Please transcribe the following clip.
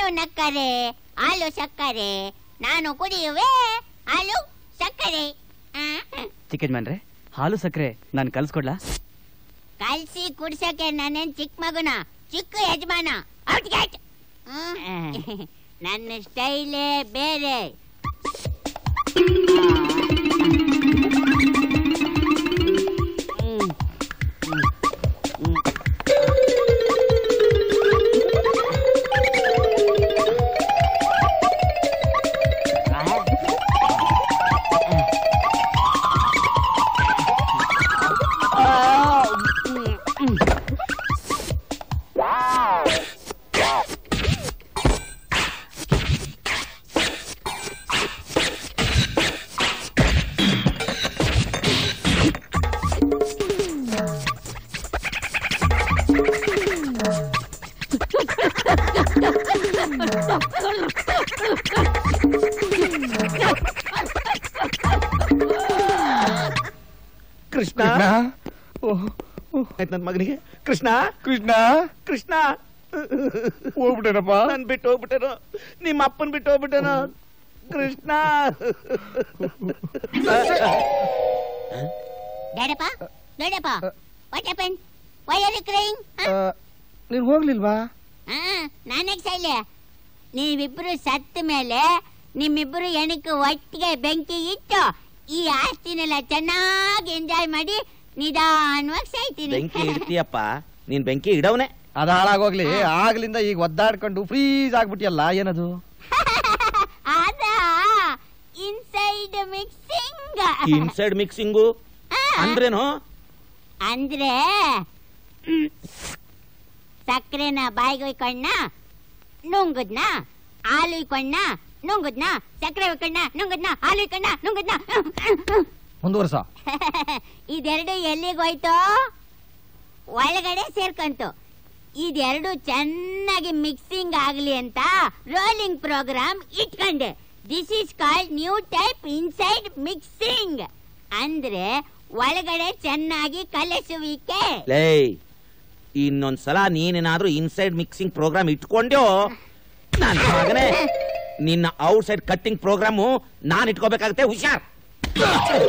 ಹಾಲು ನಕ್ಕರೆ ಹಾಲು ಸಕ್ಕರೆ ನಾನು ಕುಡಿಯುವೆ ಹಾಲು ಸಕ್ಕರೆ ಆ, ಚಿಕ್ಕ ಯಜಮಾನ್ರೆ ಹಾಲು ಸಕ್ಕರೆ ನಾನು ಕಲ್ಸ್ಕೊಡ್ಲಾ ಕಲ್ಸಿ ಕುಡ್ಸಕ್ಕೆ ನಾನೇನ್ ಚಿಕ್ಕ ಮಗುನ ಚಿಕ್ಕ ಯಜಮಾನ ಔಟ್ ಗೆಟ್. ಹ್ಮ್. ನನ್ನ ಸ್ಟೈಲೇ ಬೇರೆ ಹ್ಮ್. ಕೃಷ್ಣ ಆಯ್ತು ನನ್ನ ಮಗನಿಗೆ ಕೃಷ್ಣ ಕೃಷ್ಣ ಕೃಷ್ಣ ಹೋಗ್ಬಿಟ್ಟೇನಪ್ಪ ನನ್ ಬಿಟ್ಟು ಹೋಗ್ಬಿಟ್ಟೇನೋ ನಿಮ್ಮ ಅಪ್ಪನ್ ಬಿಟ್ಟು ಹೋಗ್ಬಿಟ್ಟೇನೋ ಕೃಷ್ಣ ದೊಡ್ಡಪ್ಪ ದೊಡ್ಡಪ್ಪ what happen why are you crying ನೀನ್ ಹೋಗ್ಲಿಲ್ವಾ ಹಾ ನಾನೇ ಸೈಲೆ ನೀವಿಬ್ರು ಸತ್ತ ಮೇಲೆ ನಿಮ್ಮಿಬ್ರು ಎಣಕ್ಕೆ ಒಟ್ಟಿಗೆ ಬೆಂಕಿ ಇಟ್ಟು ಈ ಆಸ್ತಿನೆಲ್ಲ ಚೆನ್ನಾಗಿ ಎಂಜಾಯ್ ಮಾಡಿ ನಿಧಾನವಾಗಿ ಸಾಯ್ತೀನಿ ಬೆಂಕಿ ಇಡ್ತೀಯಪ್ಪ ನೀನ್ ಬೆಂಕಿ ಇಡವನೆ ಅದ ಹಾಳಾಗೋಗ್ಲಿ ಆಗ್ಲಿಂದ ಈಗ ಒದ್ದಾಡ್ಕೊಂಡು ಫ್ರೀಸ್ ಆಗ್ಬಿಟ್ಟಿಯಲ್ಲ ಏನದು ಅದ ಇನ್ಸೈಡ್ ಮಿಕ್ಸಿಂಗ್ ಇನ್ಸೈಡ್ ಮಿಕ್ಸಿಂಗು ಅಂದ್ರೇನು ಅಂದ್ರೆ ಹ್ಮ್, ಸಕ್ಕರೆನ ಬಾಯಿಗೆ ಹೊಯ್ಕೊಂಡ ನುಂಗುದ್ನ ಹಾಲು ಇಕ್ಕೊಂಡ ನುಂಗುದ್ನ ಸಕ್ಕರೆ ಹೊಯ್ಕೊಂಡ ನುಂಗುದ್ನ ಹಾಲು ಇಕ್ಕೊಂಡ ನುಂಗುದ್ನ ಮುಂದುವರ್ಸ ಇದೆರಡು ಎಲ್ಲಿಗೆ ಹೋಯ್ತು ಒಳಗಡೆ ಸೇರ್ಕಂತು ಇದೆರಡು ಚೆನ್ನಾಗಿ ಮಿಕ್ಸಿಂಗ್ ಆಗ್ಲಿ ಅಂತ ರೋಲಿಂಗ್ ಪ್ರೋಗ್ರಾಮ್ ಇಟ್ಕೊಂಡೆ this is called new type inside mixing ಅಂದ್ರೆ ಒಳಗಡೆ ಚೆನ್ನಾಗಿ ಕಲಸುವಿಕೆ ಲೇ ಇನ್ನೊಂದ್ಸಲ ನೀನೇನಾದ್ರೂ ಇನ್ಸೈಡ್ ಮಿಕ್ಸಿಂಗ್ ಪ್ರೋಗ್ರಾಮ್ ಇಟ್ಕೊಂಡ್ಯೋ ನನ್ನ ಮಗನೇ ನಿನ್ನ ಔಟ್ ಸೈಡ್ ಕಟ್ಟಿಂಗ್ ಪ್ರೋಗ್ರಾಮು ನಾನ್ ಇಟ್ಕೋಬೇಕಾಗತ್ತೆ ಹುಷಾರ್